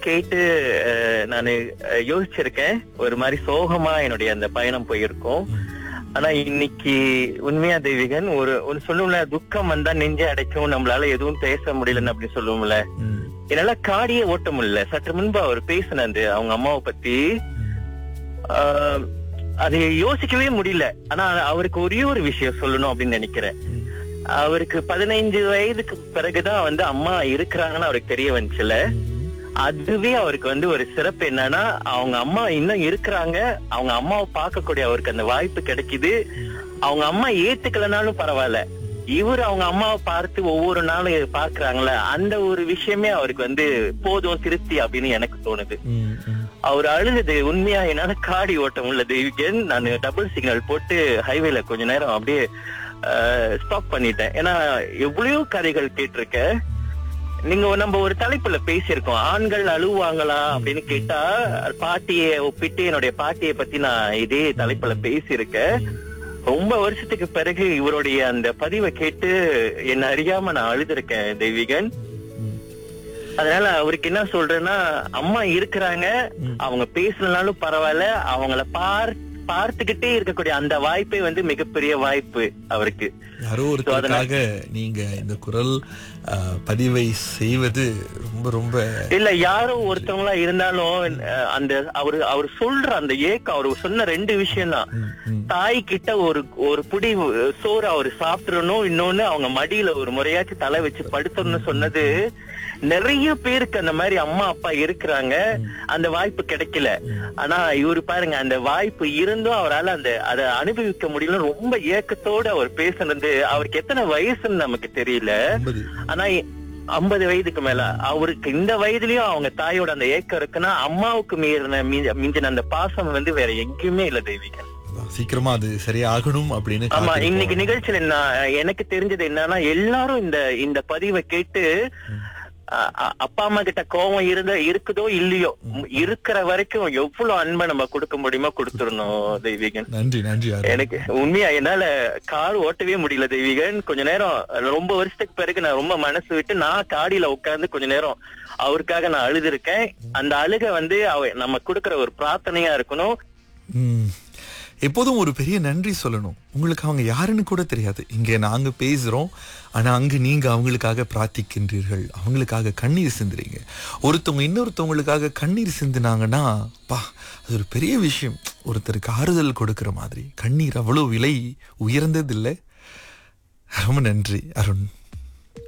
கேட்டு நான் யோசிச்சிருக்கேன் ஒரு மாதிரி சோகமா என்னுடைய அந்த பயணம் போயிருக்கும் ஆனா இன்னைக்கு உண்மையா தெய்வீகன் ஒரு ஒரு சொல்லுவோம்ல துக்கம் வந்தா நெஞ்சை அடைக்கும் நம்மளால எதுவும் பேச முடியலன்னு அப்படி சொல்லுவோம்ல ம், என்னால காடியே ஓட்ட முடியல சற்று முன்பு அவர் பேசினது அவங்க அம்மாவை பத்தி ஆஹ், அதை யோசிக்கவே முடியல ஆனா அவருக்கு ஒரே ஒரு விஷயம் சொல்லணும் அப்படின்னு நினைக்கிறேன் ம். அவருக்கு பதினைஞ்சு வயதுக்கு பிறகுதான் வந்து அம்மா இருக்கிறாங்கன்னு அவருக்கு தெரிய வந்துச்சுல அதுவே அவருக்கு வந்து ஒரு சிறப்பு என்னன்னா அவங்க அம்மா இன்னும் இருக்கிறாங்க அவங்க அம்மாவை பார்க்கக்கூடிய அவருக்கு அந்த வாய்ப்பு கிடைக்குது அவங்க அம்மா ஏத்துக்கலனாலும் பரவாயில்ல இவர் அவங்க அம்மாவை பார்த்து ஒவ்வொரு நாளும் பாக்குறாங்களே அந்த ஒரு விஷயமே அவருக்கு வந்து போதும் திருப்தி அப்படின்னு எனக்கு தோணுது ம், ம். அவர் அழுது உண்மையா என்னால காடி ஓட்டம் உள்ள தெய்வீகன் நான் டபுள் சிக்னல் போட்டு ஹைவேல கொஞ்ச நேரம் அப்படியே ஸ்டாப் பண்ணிட்டேன் ஏன்னா எவ்வளவோ கதைகள் கேட்டிருக்கேன் நீங்க நம்ம ஒரு தலைப்புல பேசியிருக்கோம் ஆண்கள் அழுவாங்களா அப்படின்னு கேட்டா பாட்டியை ஒப்பிட்டு என்னுடைய பாட்டியை பத்தி நான் இதே தலைப்புல பேசியிருக்கேன் ரொம்ப வருஷத்துக்கு பிறகு இவருடைய அந்த பதிவை கேட்டு என்ன அறியாம நான் அழுதுருக்கேன் தெய்வீகன் ம். அதனால அவருக்கு என்ன சொல்றேன்னா அம்மா இருக்கிறாங்க ம். அவங்க பேசலனாலும் பரவாயில்ல அவங்கள பார் பார்த்துக்கிட்டே இருக்கக்கூடிய அந்த வாய்ப்பே வந்து மிகப்பெரிய வாய்ப்பு அவருக்கு யாரோ ஒருத்தருக்காக நீங்க இந்த குரல் அஹ், பதிவை செய்வது ரொம்ப ரொம்ப இல்ல யாரோ ஒருத்தவங்களா இருந்தாலும் அஹ், அந்த அவரு அவர் சொல்ற அந்த ஏக்கம் அவரு சொன்ன ரெண்டு விஷயம் தான் ம், ம். தாய் கிட்ட ஒரு ஒரு புடி சோறு அவர் சாப்பிட்டுறணும் இன்னொன்னு அவங்க மடியில ஒரு முறையாச்சும் தலை வச்சு படுத்தணும்னு சொன்னது நிறைய பேருக்கு அந்த மாதிரி அம்மா அப்பா இருக்கிறாங்க அந்த வாய்ப்பு கிடைக்கல ஆனா இவரு பாருங்க அந்த வாய்ப்பு இருந்தும் அவரால அந்த அதை அனுபவிக்க முடியல ரொம்ப ஏக்கத்தோட அவர் பேசுனது அவருக்கு எத்தனை வயசுன்னு நமக்கு தெரியல ஐம்பது ஆனா ஐம்பது வயதுக்கு மேல அவருக்கு இந்த வயதுலயும் அவங்க தாயோட அந்த ஏக்கம் இருக்குன்னா அம்மாவுக்கு மீறின மீ- மிஞ்சின அந்த பாசம் வந்து வேற எங்கேயுமே இல்ல தெய்வீகன் அதான், சீக்கிரமா அது சரியாகணும் அப்படின்னு ஆமா காத்திருப்போம். இன்னைக்கு நிகழ்ச்சியில நான் எனக்கு தெரிஞ்சது என்னன்னா எல்லாரும் இந்த இந்த பதிவை கேட்டு அ- அ- அப்பா அம்மா கிட்ட கோவம் இருந்த இருக்குதோ இல்லையோ இருக்கிற வரைக்கும் எவ்வளவு அன்பை நம்ம கொடுக்க முடியுமோ கொடுத்துடணும் தெய்வீகன் நன்றி நன்றி அருண். எனக்கு உண்மையா என்னால கார் ஓட்டவே முடியல தெய்வீகன் கொஞ்ச நேரம் ரொம்ப வருஷத்துக்கு பிறகு நான் ரொம்ப மனசு விட்டு நான் காடியில உட்கார்ந்து கொஞ்ச நேரம் அவருக்காக நான் அழுதுருக்கேன் அந்த அழுக வந்து அவ நம்ம கொடுக்கிற ஒரு பிரார்த்தனையா இருக்கணும் ம். எப்போதும் ஒரு பெரிய நன்றி சொல்லணும் உங்களுக்கு அவங்க யாருன்னு கூட தெரியாது இங்க நாங்க பேசுறோம் ஆனா அங்க நீங்க அவங்களுக்காக பிரார்த்திக்கின்றீர்கள் அவங்களுக்காக கண்ணீர் சிந்துறீங்க ஒருத்தவங்க இன்னொருத்தவங்களுக்காக கண்ணீர் சிந்துனாங்கன்னா பா அது ஒரு பெரிய விஷயம் ஒருத்தருக்கு ஆறுதல் கொடுக்கிற மாதிரி கண்ணீர் அவ்வளவு விலை உயர்ந்ததில்லை ரொம்ப நன்றி அருண்